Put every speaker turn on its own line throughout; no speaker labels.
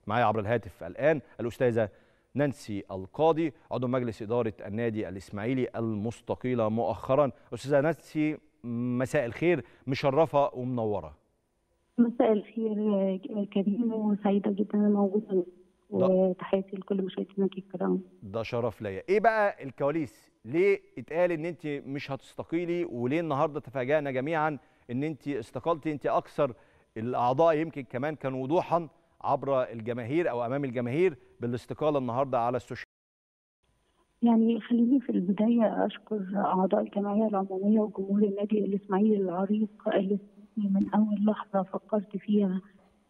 معايا عبر الهاتف الان الاستاذه نانسي القاضي عضو مجلس اداره النادي الاسماعيلي المستقيله مؤخرا استاذه نانسي مساء الخير مشرفه ومنوره
مساء الخير يا كريم وسعيده جدا انا موجوده وتحياتي لكل مشاهدينك الكرام
ده شرف ليا ايه بقى الكواليس ليه اتقال ان انت مش هتستقيلي وليه النهارده تفاجئنا جميعا ان انت استقلتي انت اكثر الاعضاء يمكن كمان كان وضوحا عبر الجماهير او امام الجماهير بالاستقاله النهارده على السوشيال
يعني خليني في البدايه اشكر اعضاء الجمعيه العموميه وجمهور النادي الاسماعيلي العريق اللي من اول لحظه فكرت فيها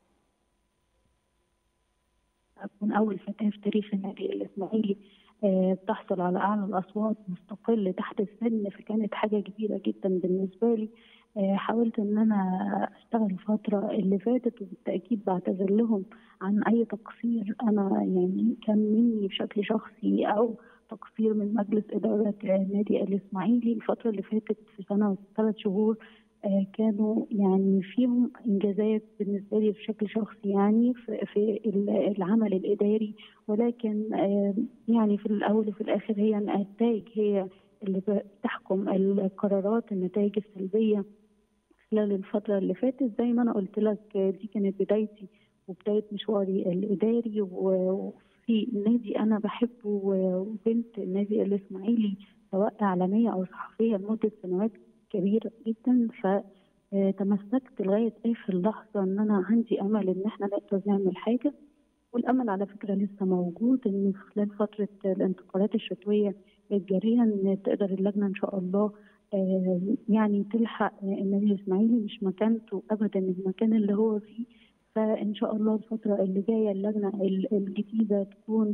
اكون اول فتاه في تاريخ النادي الاسماعيلي بتحصل على اعلى الاصوات مستقل تحت السن فكانت حاجه كبيره جدا بالنسبه لي حاولت ان انا اشتغل الفتره اللي فاتت وبالتاكيد بعتذر لهم عن اي تقصير انا يعني كان مني بشكل شخصي او تقصير من مجلس اداره النادي الاسماعيلي الفتره اللي فاتت في سنه وثلاث شهور كانوا يعني فيهم انجازات بالنسبه لي بشكل شخصي يعني في العمل الاداري ولكن يعني في الاول وفي الاخر هي النتائج هي اللي بتحكم القرارات النتائج السلبيه خلال الفتره اللي فاتت زي ما انا قلت لك دي كانت بدايتي وبدايه مشواري الاداري وفي النادي انا بحبه وبنت النادي الاسماعيلي سواء اعلاميه او صحفيه لمده سنوات كبيرة جدا فتمسكت لغاية آخر لحظة إن أنا عندي أمل إن إحنا نقدر نعمل حاجة والأمل على فكرة لسه موجود إن خلال فترة الانتقالات الشتوية الجارية إن تقدر اللجنة إن شاء الله يعني تلحق النادي الإسماعيلي مش مكانته أبدا المكان اللي هو فيه فإن شاء الله الفترة اللي جاية اللجنة الجديدة تكون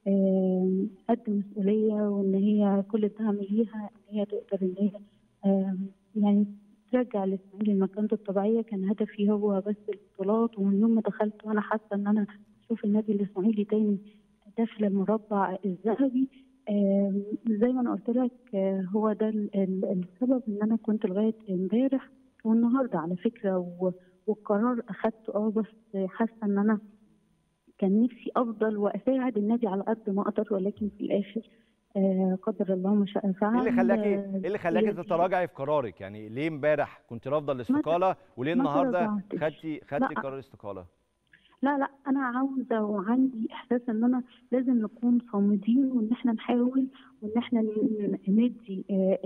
قد مسؤولية وإن هي كل الدعم ليها إن هي تقدر إن هي يعني ترجع الاسماعيلي لمكانته الطبيعيه كان هدفي هو بس البطولات ومن يوم ما دخلت وانا حاسه ان انا اشوف النادي الاسماعيلي تاني داخل المربع الذهبي زي ما انا قلت لك هو ده السبب ان انا كنت لغايه امبارح والنهارده على فكره والقرار اخدته اه بس حاسه ان انا كان نفسي افضل واساعد النادي على قد ما اقدر ولكن في الاخر قدر الله ما شاء فعل
ايه اللي خلاكي ايه اللي خلاكي تتراجعي في قرارك يعني ليه امبارح كنت رافضه الاستقاله وليه النهارده خدتي خدتي قرار الاستقاله
لا لا انا عاوزه وعندي احساس ان انا لازم نكون صامدين وان احنا نحاول وان احنا ندي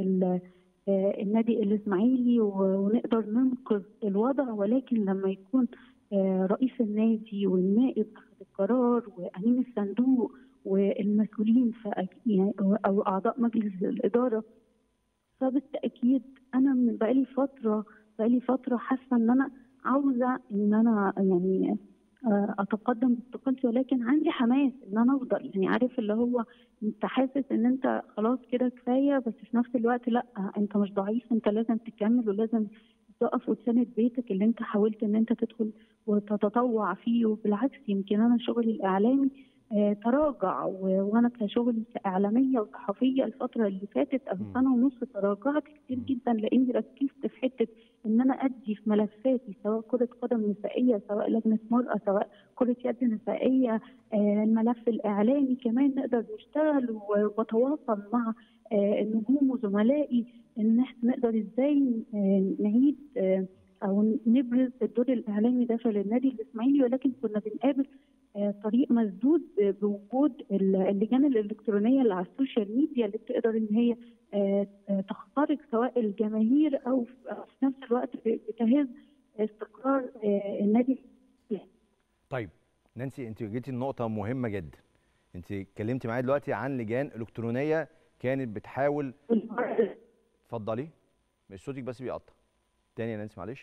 النادي الاسماعيلي ونقدر ننقذ الوضع ولكن لما يكون رئيس النادي والنائب اخذ القرار وامين الصندوق والمسؤولين يعني او اعضاء مجلس الاداره فبالتاكيد انا من بقالي فتره بقالي فتره حاسه ان انا عاوزه ان انا يعني اتقدم باستقالتي ولكن عندي حماس ان انا افضل يعني عارف اللي هو انت حاسس ان انت خلاص كده كفايه بس في نفس الوقت لا انت مش ضعيف انت لازم تكمل ولازم تقف وتساند بيتك اللي انت حاولت ان انت تدخل وتتطوع فيه وبالعكس يمكن انا شغلي الاعلامي تراجع وانا كشغلي كاعلاميه وصحفيه الفتره اللي فاتت او سنه ونص تراجعت كتير جدا لاني ركزت في حته ان انا ادي في ملفاتي سواء كره قدم نسائيه سواء لجنه مراه سواء كره يد نسائيه الملف الاعلامي كمان نقدر نشتغل واتواصل مع النجوم وزملائي ان احنا نقدر ازاي نعيد او نبرز الدور الاعلامي داخل النادي الاسماعيلي ولكن كنا بنقابل طريق مسدود بوجود اللجان الالكترونيه اللي على السوشيال ميديا اللي بتقدر ان هي تخترق سواء الجماهير او في نفس الوقت بتهز استقرار النادي
طيب نانسي انت جيتي النقطه مهمه جدا انت اتكلمتي معايا دلوقتي عن لجان الكترونيه كانت بتحاول اتفضلي صوتك بس بيقطع تاني يا نانسي معلش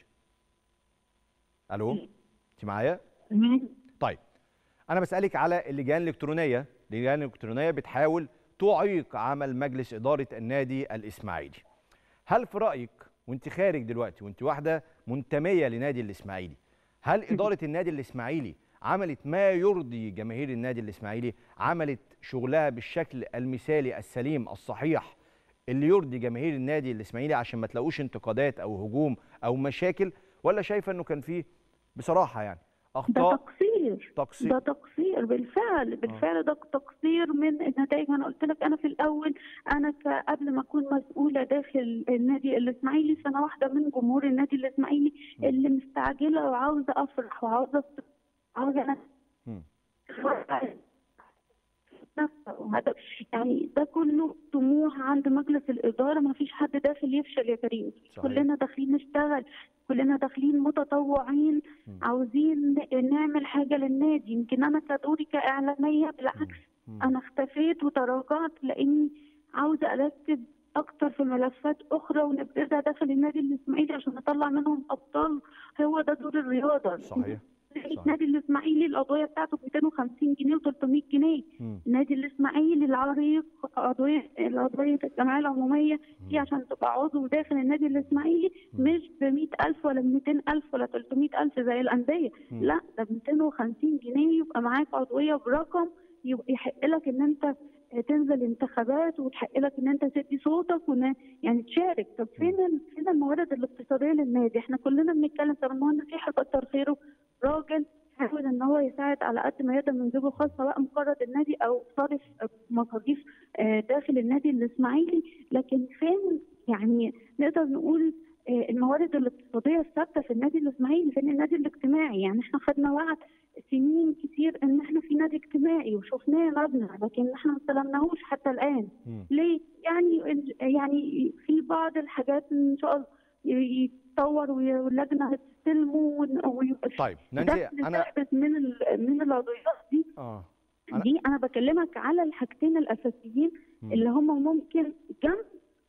الو انت معايا طيب انا بسالك على اللجان الالكترونيه اللجان الالكترونيه بتحاول تعيق عمل مجلس اداره النادي الاسماعيلي هل في رايك وانت خارج دلوقتي وانت واحده منتميه لنادي الاسماعيلي هل اداره النادي الاسماعيلي عملت ما يرضي جماهير النادي الاسماعيلي عملت شغلها بالشكل المثالي السليم الصحيح اللي يرضي جماهير النادي الاسماعيلي عشان ما تلاقوش انتقادات او هجوم او مشاكل ولا شايفه انه كان فيه بصراحه يعني
ده
اخطاء
تقصير تقصير
تقصير
ده تقصير بالفعل بالفعل ده تقصير من النتائج انا قلت لك انا في الاول انا ك- قبل ما اكون مسؤوله داخل النادي الاسماعيلي سنه واحده من جمهور النادي الاسماعيلي
م.
اللي مستعجله وعاوزه افرح وعاوزه أفرح، عاوزه انا
مم.
وهذا- يعني ده كله طموح عند مجلس الاداره ما فيش حد داخل يفشل يا كريم
صحيح.
كلنا داخلين نشتغل كلنا داخلين متطوعين
مم.
عاوزين نعمل حاجه للنادي يمكن انا كدوري كاعلاميه بالعكس
مم.
انا اختفيت وتراجعت لاني عاوزه اركز اكتر في ملفات اخرى ونبتدي داخل النادي الاسماعيلي عشان نطلع منهم ابطال هو ده دور الرياضه
صحيح صحيح.
النادي الاسماعيلي القضيه بتاعته ب 250 جنيه و300 جنيه
مم.
النادي الاسماعيلي العريق قضيه قضيه الجمعيه العموميه دي عشان تبقى عضو داخل النادي الاسماعيلي
مم.
مش ب 100000 ولا ب 200000 ولا 300000 زي الانديه
مم.
لا ده ب 250 جنيه يبقى معاك عضويه برقم يبقى يحق لك ان انت تنزل انتخابات وتحق لك ان انت تدي صوتك وان يعني تشارك طب فين ال- فين الموارد الاقتصاديه للنادي احنا كلنا بنتكلم طب المهندس يحيى كتر خيره راجل حاول ان هو يساعد على قد ما يقدر من جيبه الخاص سواء مقرض النادي او صارف مصاريف آه، داخل النادي الاسماعيلي لكن فين يعني نقدر نقول آه، الموارد الاقتصاديه الثابته في النادي الاسماعيلي فين النادي الاجتماعي يعني احنا خدنا وعد سنين كتير ان احنا في نادي اجتماعي وشفناه مبنى لكن احنا ما استلمناهوش حتى الان
مم.
ليه؟ يعني يعني في بعض الحاجات ان شاء الله ي- يتطور وي- واللجنه هتستلمه ون- ويبقى في
طيب نانسي
دخل
انا
ثابت من ال- من العضويات دي
اه أنا-
دي انا بكلمك على الحاجتين الاساسيين
مم.
اللي هم ممكن جنب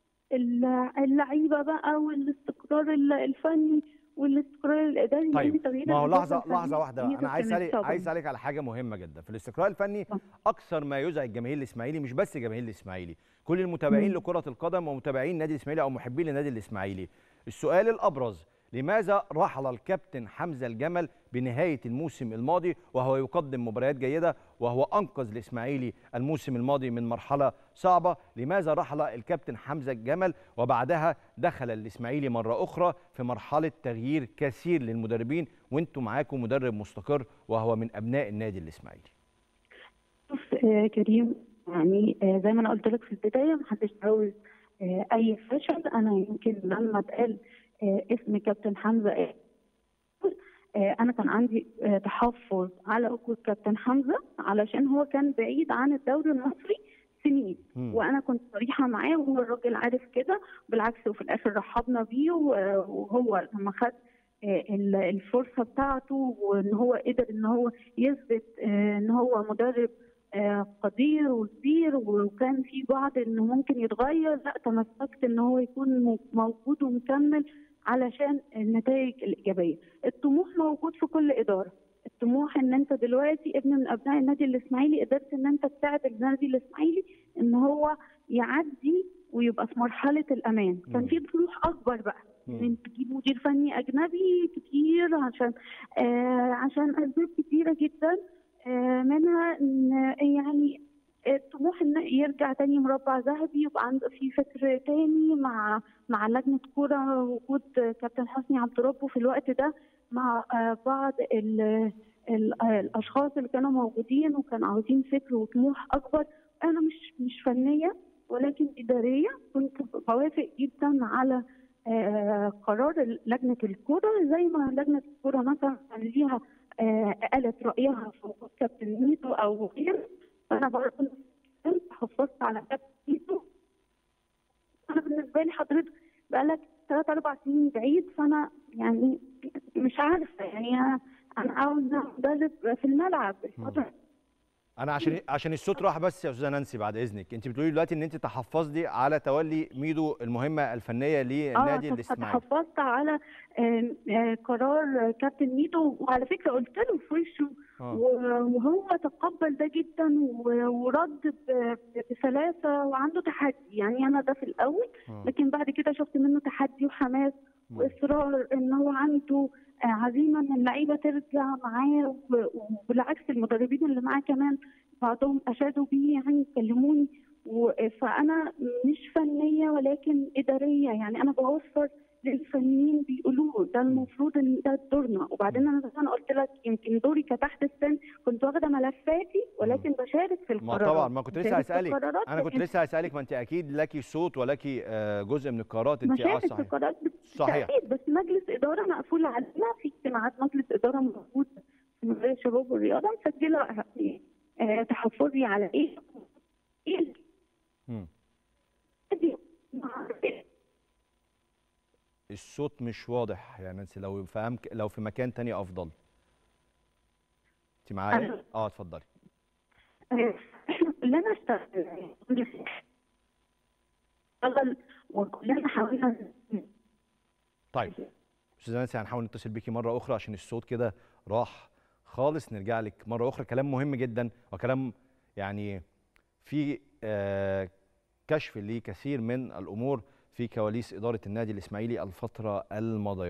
ال- اللعيبه بقى والاستقرار ال- الفني والاستقرار الاداري
طيب
لأن تغيير
ما هو
الإدارة
لحظه
الفنية
لحظه واحده
كتير
انا عايز
كانت
اسالك
صعبة.
عايز اسالك على حاجه مهمه جدا في الاستقرار الفني
اتفضل.
اكثر ما يزعج جماهير الاسماعيلي مش بس جماهير الاسماعيلي كل المتابعين
مم.
لكره القدم ومتابعين النادي الاسماعيلي او محبين للنادي الاسماعيلي السؤال الابرز لماذا رحل الكابتن حمزه الجمل بنهايه الموسم الماضي وهو يقدم مباريات جيده وهو انقذ الاسماعيلي الموسم الماضي من مرحله صعبه لماذا رحل الكابتن حمزه الجمل وبعدها دخل الاسماعيلي مره اخرى في مرحله تغيير كثير للمدربين وانتم معاكم مدرب مستقر وهو من ابناء النادي الاسماعيلي
شوف آه، كريم يعني آه، زي ما انا قلت لك في البدايه محدش عاوز آه، اي فشل انا يمكن لما اتقال آه، اسم كابتن حمزه آه، آه، انا كان عندي آه، تحفظ على وجود كابتن حمزه علشان هو كان بعيد عن الدوري المصري سنين
مم.
وانا كنت صريحه معاه وهو الراجل عارف كده بالعكس وفي الاخر رحبنا بيه و- وهو لما خد آه، ال- الفرصه بتاعته وان هو قدر ان هو يثبت آه، ان هو مدرب آه، قدير وكبير وكان في بعض انه ممكن يتغير لا تمسكت ان هو يكون م- موجود ومكمل علشان النتائج الايجابيه الطموح موجود في كل اداره الطموح ان انت دلوقتي ابن من ابناء النادي الاسماعيلي قدرت ان انت تساعد النادي الاسماعيلي ان هو يعدي ويبقى في مرحله الامان
مم.
كان في طموح اكبر بقى
مم.
ان انت تجيب مدير فني اجنبي كتير عشان آه عشان اسباب كتيره جدا آه منها ان يعني الطموح ان يرجع تاني مربع ذهبي يبقى عنده في فكر تاني مع مع لجنه كوره وجود كابتن حسني عبد ربه في الوقت ده مع آه بعض ال ال الاشخاص اللي كانوا موجودين وكانوا عاوزين فكر وطموح اكبر انا مش مش فنيه ولكن اداريه كنت بوافق جدا على آه، قرار لجنه الكوره زي ما لجنه الكوره مثلا كان ليها آه، قالت رايها في وجود كابتن ميدو او غيره انا برضه حفظت على كابتن ميدو انا بالنسبه لي حضرتك بقالك ثلاث اربع سنين بعيد فانا يعني مش عارفه يعني انا انا عاوزه مدرب في الملعب الفتره
انا عشان عشان الصوت راح بس يا استاذه نانسي بعد اذنك انت بتقولي دلوقتي ان انت تحفظتي على تولي ميدو المهمه الفنيه للنادي
اه
الاسماعيلي
تحفظت على آه، آه، قرار كابتن ميدو وعلى فكره قلت له في وشه
آه.
و- وهو تقبل ده جدا و- ورد ب- بسلاسه وعنده تحدي يعني انا ده في الاول
آه.
لكن بعد كده شفت منه تحدي وحماس
مم.
واصرار ان هو عنده آه، عزيمه ان اللعيبه ترجع معاه و- وبالعكس المدربين اللي معاه كمان بعضهم اشادوا بيه يعني كلموني و- فانا مش فنيه ولكن اداريه يعني انا بوفر للفنيين بيقولوه ده المفروض ان ده دورنا وبعدين انا زي ما أنا قلت لك يمكن دوري كتحت السن كنت واخده ملفاتي ولكن بشارك في
ما
القرارات
طبعا ما كنت لسه
بشارك في
هسالك
القرارات
انا كنت
لكن
لسه هسالك ما انت اكيد لك صوت ولك آه، جزء من القرارات انت اه
مشارك في
صحيح
القرارات
صحيح.
بالتأكيد بس مجلس إدارة مقفول علينا في اجتماعات مجلس إدارة موجود في مجال الشباب والرياضة مسجلة آه، تحفظي على إيه إيه
مم.
دي؟
الصوت مش واضح يا نانسي لو في أمك... لو في مكان تاني افضل انت معايا
أنا-
اه اتفضلي
آه، إحنا كلنا اشتغلنا اشتغل وكلنا حاولنا
طيب استاذه نانسي هنحاول نتصل بيكي مره اخرى عشان الصوت كده راح خالص نرجع لك مره اخرى كلام مهم جدا وكلام يعني في آه كشف لكثير من الامور في كواليس اداره النادي الاسماعيلي الفتره الماضيه